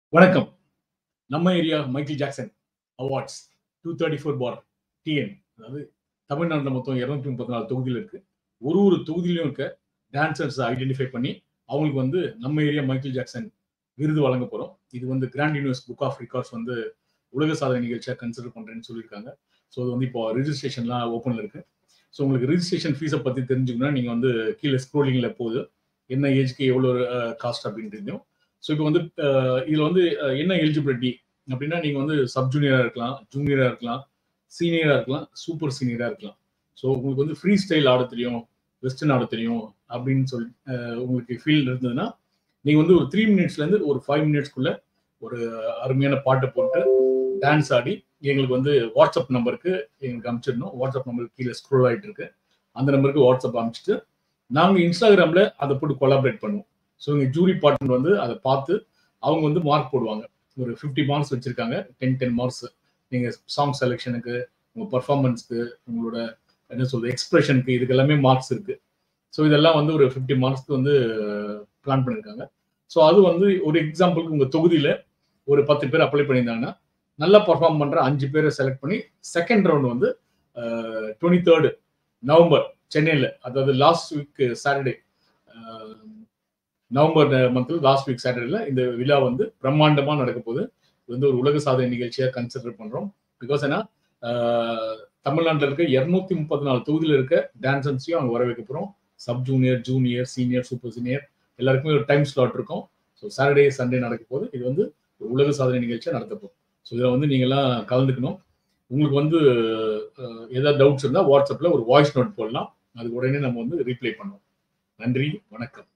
வணக்கம் நம்ம area Michael Jackson awards two thirty four for TN அதாவது தமிழ்நாட்டில் மொத்தம் இரநூத்தி முப்பத்தி நாலு தொகுதியில் இருக்கு ஒரு ஒரு தொகுதியிலும் இருக்க டான்சர்ஸ் ஐடென்டிஃபை பண்ணி அவங்களுக்கு வந்து நம்ம ஏரியா மைக்கேல் ஜாக்சன் விருது வழங்க போறோம் இது வந்து grand universe book of records வந்து உலக சாதனை நிகழ்ச்சியாக கன்சிடர் பண்றேன்னு சொல்லியிருக்காங்க ஸோ அது வந்து இப்போ ரிஜிஸ்ட்ரேஷன்லாம் ஓப்பனில் இருக்கு ஸோ உங்களுக்கு ரிஜிஸ்ட்ரேஷன் ஃபீஸை பற்றி தெரிஞ்சுக்கணும்னா நீங்கள் வந்து கீழே ஸ்க்ரோலிங்கில் போகுது என்ன ஏஜ்க்கு எவ்வளோ காஸ்ட் அப்படின்னு தெரியும் ஸோ இப்போ வந்து அஹ், இதுல வந்து அஹ், என்ன எலிஜிபிலிட்டி அப்படின்னா நீங்க வந்து சப் ஜூனியரா இருக்கலாம் ஜூனியரா இருக்கலாம் சீனியரா இருக்கலாம் சூப்பர் சீனியரா இருக்கலாம் ஸோ உங்களுக்கு வந்து ஃப்ரீ ஸ்டைல் ஆட தெரியும் வெஸ்டர்ன் ஆட தெரியும் அப்படின்னு சொல்லி அஹ், உங்களுக்கு ஃபீல் இருந்ததுன்னா நீங்க வந்து ஒரு த்ரீ மினிட்ஸ்ல இருந்து ஒரு ஃபைவ் மினிட்ஸ்க்குள்ள ஒரு அருமையான பாட்டை போட்டு டான்ஸ் ஆடி எங்களுக்கு வந்து வாட்ஸ்அப் நம்பருக்கு எங்களுக்கு அனுப்பிச்சிடணும் வாட்ஸ்அப் நம்பருக்கு கீழே ஸ்க்ரோல் ஆயிட்டு இருக்கு அந்த நம்பருக்கு வாட்ஸ்அப் அனுப்பிச்சிட்டு நாங்கள் இன்ஸ்டாகிராமில் அதை போட்டு கொலாபரேட் பண்ணுவோம் ஸோ இங்கே ஜூரி பார்ட்னர் வந்து அதை பார்த்து அவங்க வந்து மார்க் போடுவாங்க ஒரு ஃபிஃப்டி மார்க்ஸ் வச்சிருக்காங்க டென் டென் மார்க்ஸ் நீங்கள் சாங் செலெக்ஷனுக்கு உங்கள் பர்ஃபார்மன்ஸ்க்கு உங்களோட என்ன சொல்றது எக்ஸ்பிரஷனுக்கு இதுக்கு எல்லாமே மார்க்ஸ் இருக்கு ஸோ இதெல்லாம் வந்து ஒரு ஃபிஃப்டி மார்க்ஸ்க்கு வந்து பிளான் பண்ணியிருக்காங்க ஸோ அது வந்து ஒரு எக்ஸாம்பிளுக்கு உங்கள் தொகுதியில் ஒரு பத்து பேர் அப்ளை பண்ணியிருந்தாங்கன்னா நல்லா பர்ஃபார்ம் பண்ணுற அஞ்சு பேரை செலக்ட் பண்ணி செகண்ட் ரவுண்ட் வந்து டுவெண்ட்டி தேர்டு நவம்பர் சென்னையில் அதாவது லாஸ்ட் வீக் சாட்டர்டே நவம்பர் மந்த்ல லாஸ்ட் வீக் சாட்டர்டேல இந்த விழா வந்து பிரம்மாண்டமா நடக்க போகுது இது வந்து ஒரு உலக சாதனை நிகழ்ச்சியா கன்சிடர் பண்றோம் பிகாஸ் ஏன்னா தமிழ்நாட்டில் இருக்க இருநூத்தி முப்பத்தி நாலு தொகுதியில் இருக்க டான்சன்ஸையும் அவங்க வர வைக்க போறோம் sub junior junior senior super senior எல்லாருக்குமே ஒரு டைம் ஸ்லாட் இருக்கும் ஸோ சாட்டர்டே சண்டே நடக்க போகுது இது வந்து ஒரு உலக சாதனை நிகழ்ச்சியா நடத்த போகும் ஸோ இதில் வந்து நீங்கள்லாம் கலந்துக்கணும் உங்களுக்கு வந்து அஹ், ஏதாவது டவுட்ஸ் இருந்தால் வாட்ஸ்அப்பில் ஒரு வாய்ஸ் நோட் போடலாம் அதுக்கு உடனே நம்ம வந்து ரீப்ளை பண்ணுவோம் நன்றி வணக்கம்